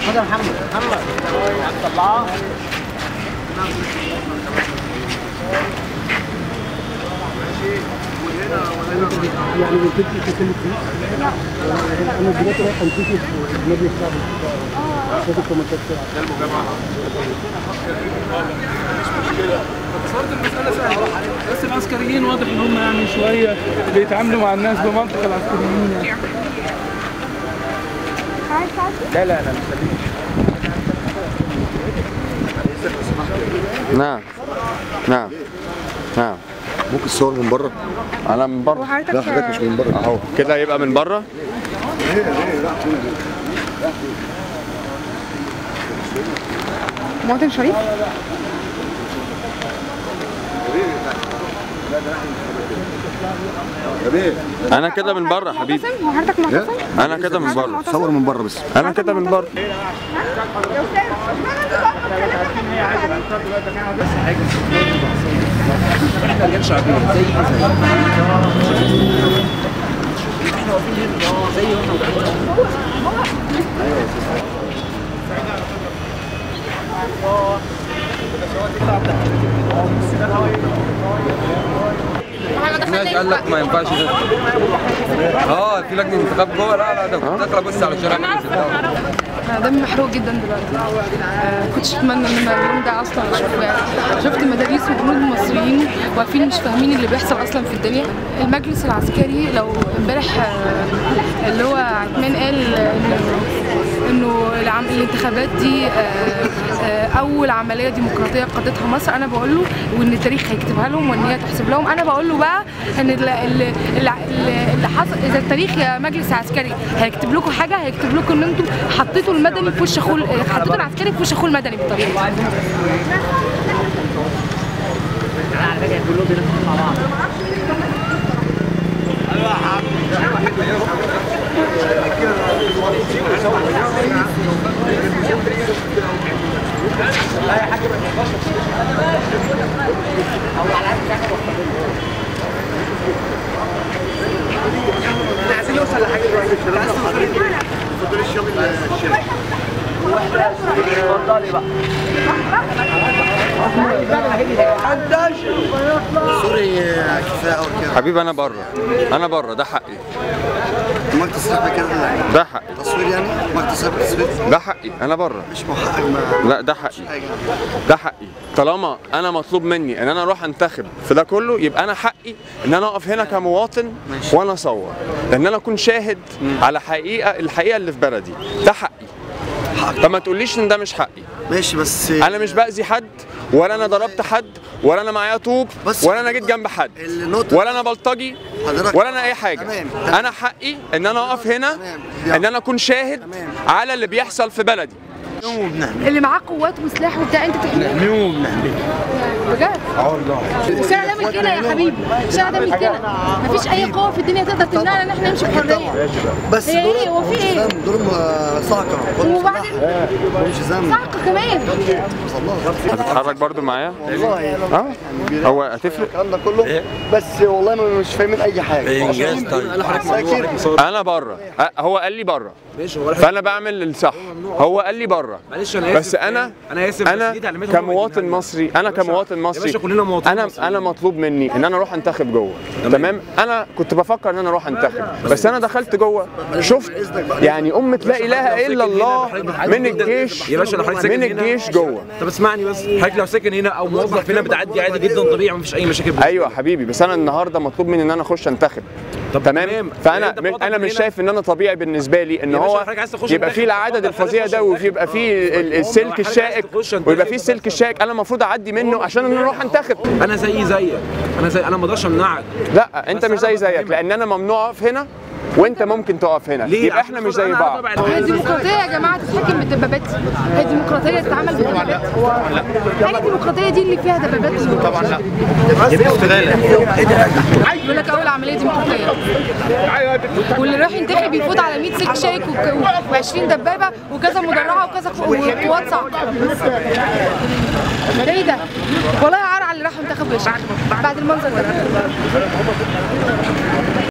هذا محمد محمد عبد الله يعني من تلك تكلف فيه لا انا دلوقتي رايح امسكه في المبنى بتاع شايف الكومنتات صارت المسألة سهلة بس العسكريين واضح ان هم يعني شوية بيتعاملوا مع الناس بمنطق العسكريين يعني لا لا لا مش نعم نعم نعم ممكن الصور من بره انا من بره لا حضرتك مش من بره اهو كده يبقى من بره مواطن شريف يا بيه انا كده من بره حبيبي معتصم هو حضرتك معتصم انا كده من بره صور من بره بس انا كده من بره الناس قال لك ما ينفعش ده اه في لجنه انتخاب جوه لا لا ده كنت داخله بص على شارع مجلس الدوله انا دمي محروق جدا دلوقتي آه كنتش اتمنى ان انا اليوم ده اصلا اشوفه يعني شفت مدارس وجنود مصريين واقفين مش فاهمين اللي بيحصل اصلا في الدنيا المجلس العسكري لو امبارح آه اللي هو عثمان قال إنه- انه العم... الانتخابات دي آه، آه، اول عمليه ديمقراطيه قادتها مصر انا بقول له وان التاريخ هيكتبها لهم وان هي تحسب لهم انا بقول له بقى ان اللي, اللي, اللي حصل اذا التاريخ يا مجلس عسكري هيكتب لكم حاجه هيكتب لكم ان انتوا حطيتوا المدني في وش اخوه حطيتوا العسكري في وش اخوه المدني بالطريقه دي. عايزين نوصل لحاجه دلوقتي اتفضلي الشغل الشركه اتفضلي بقى سوري كفايه قوي كده حبيبي انا بره انا بره ده حقي ما تصرف كده ده حقي تصوير يعني ما تصرف تصوير ده حقي انا بره مش من حقك ما لا ده حقي حاجه ده حقي طالما انا مطلوب مني ان انا اروح انتخب في ده كله يبقى انا حقي ان انا اقف هنا كمواطن وانا اصور لان انا اكون شاهد على حقيقه الحقيقه اللي في بلدي ده حقي فما تقوليش ان ده مش حقي ماشي بس انا مش باذي حد ولا انا ضربت حد ولا انا معايا طوب بس ولا انا جيت جنب حد النقطة- ولا انا بلطجي حضرتك- ولا انا اي حاجه تمام، تمام. انا حقي ان انا اقف هنا تمام. ان انا اكون شاهد تمام. على اللي بيحصل في بلدي نوم وبنعمل اللي معاه قوات وسلاح وبتاع انت تحميه نوم وبنعمل بجد اه والله الشارع ده ملكنا يا حبيبي الشارع ده ملكنا مفيش اي قوه في الدنيا تقدر تمنعنا ان احنا نمشي بحريه بس هي دول ايه؟ هو في مش ايه؟ ذنب، دول م- صعقه وبعدين مش ذنب صعقه كمان والله هتتحرك برضو معايا والله اه هو هتفرق الكلام ده كله بس والله ما- مش فاهمين اي حاجه انجاز طيب ساكت انا بره أه، هو قال لي بره فانا بعمل الصح هو قال لي بره معلش انا بس انا انا اسف انا بس دي تعليمات هم كمواطن مدينها لنا. مصري انا كمواطن مصري باشا كلنا مواطنين انا مصريين. انا مطلوب مني ان انا اروح انتخب جوه تمام انا كنت بفكر ان انا اروح انتخب بس انا دخلت جوه شفت يعني امه لا اله الا الله من الجيش يا باشا لو حضرتك ساكن من هنا- الجيش جوه طب اسمعني بس حضرتك لو ساكن هنا او موظف هنا بتعدي عادي جدا طبيعي مفيش اي مشاكل ايوه يا حبيبي بس انا النهارده مطلوب مني ان انا اخش انتخب طب تمام تمام. فانا أنت مش مواطن انا مش هنا. شايف ان انا طبيعي بالنسبه لي ان يا باشا هو حضرتك عايز تخش يبقى انتخب. فيه العدد اتفضل، الفظيع حضرتك ده خش ويبقى انتخب. فيه ال- لو السلك حضرتك عايز الشائك تخش انتخب. ويبقى فيه السلك الشائك انا المفروض اعدي منه عشان انا اروح انتخب انا زي زيك انا زي انا ما اقدرش امنعك لا انت بس مش أنا زي زيك بفهمك. لان انا ممنوع اقف هنا وانت ممكن تقف هنا ليه يبقى عشان احنا مش خاطر زي أنا بعض طبعا- هي الديمقراطيه يا جماعه تتحكم بالدبابات هي الديمقراطيه تتعمل بالدبابات حاجه الديمقراطيه دي اللي فيها دبابات طبعا لا بيقول لك اول عمليه ديمقراطيه واللي راح ينتخب يفوت على 100 سلك شايك و20 دبابه وكذا مدرعه وكذا وقوات صعقه ده ايه ده؟ والله عار على اللي راحوا انتخبوا يا شعب بعد المنظر ده